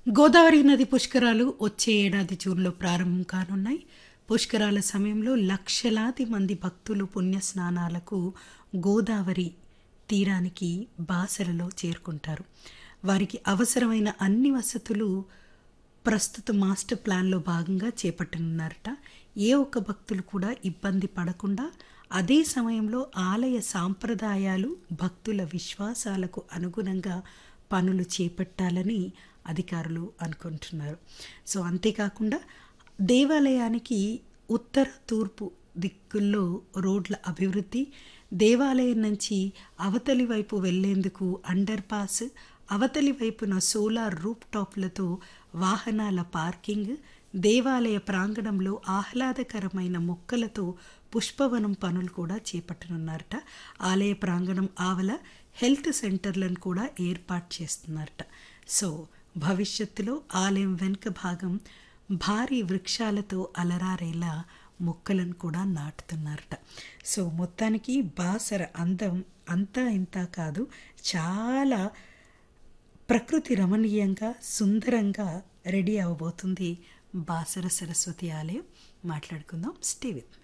గోదావరి నది పుష్కరాలు వచ్చే ఏడాది జూన్లో ప్రారంభం కానున్నాయి పుష్కరాల సమయంలో లక్షలాది మంది భక్తులు పుణ్యస్నానాలకు గోదావరి తీరానికి బాసరలో చేరుకుంటారు వారికి అవసరమైన అన్ని వసతులు ప్రస్తుత మాస్టర్ ప్లాన్లో భాగంగా చేపట్టనున్నారట ఏ ఒక్క భక్తులు కూడా ఇబ్బంది పడకుండా అదే సమయంలో ఆలయ సాంప్రదాయాలు భక్తుల విశ్వాసాలకు అనుగుణంగా పనులు చేపట్టాలని అధికారులు అనుకుంటున్నారు సో అంతేకాకుండా దేవాలయానికి ఉత్తర తూర్పు దిక్కుల్లో రోడ్ల అభివృద్ధి దేవాలయం నుంచి అవతలి వైపు వెళ్లేందుకు అండర్ పాస్ అవతలి వైపున సోలార్ రూప్ టాప్లతో వాహనాల పార్కింగ్ దేవాలయ ప్రాంగణంలో ఆహ్లాదకరమైన మొక్కలతో పుష్పవనం పనులు కూడా చేపట్టనున్నారట ఆలయ ప్రాంగణం ఆవల హెల్త్ సెంటర్లను కూడా ఏర్పాటు చేస్తున్నారట సో భవిష్యత్తులో ఆలయం వెనుక భాగం భారీ వృక్షాలతో అలరారేలా మొక్కలను కూడా నాటుతున్నారట సో మొత్తానికి బాసర అందం అంతా ఇంత కాదు చాలా ప్రకృతి రమణీయంగా సుందరంగా రెడీ అవ్వబోతుంది బాసర సరస్వతి ఆలయం మాట్లాడుకుందాం స్టే విత్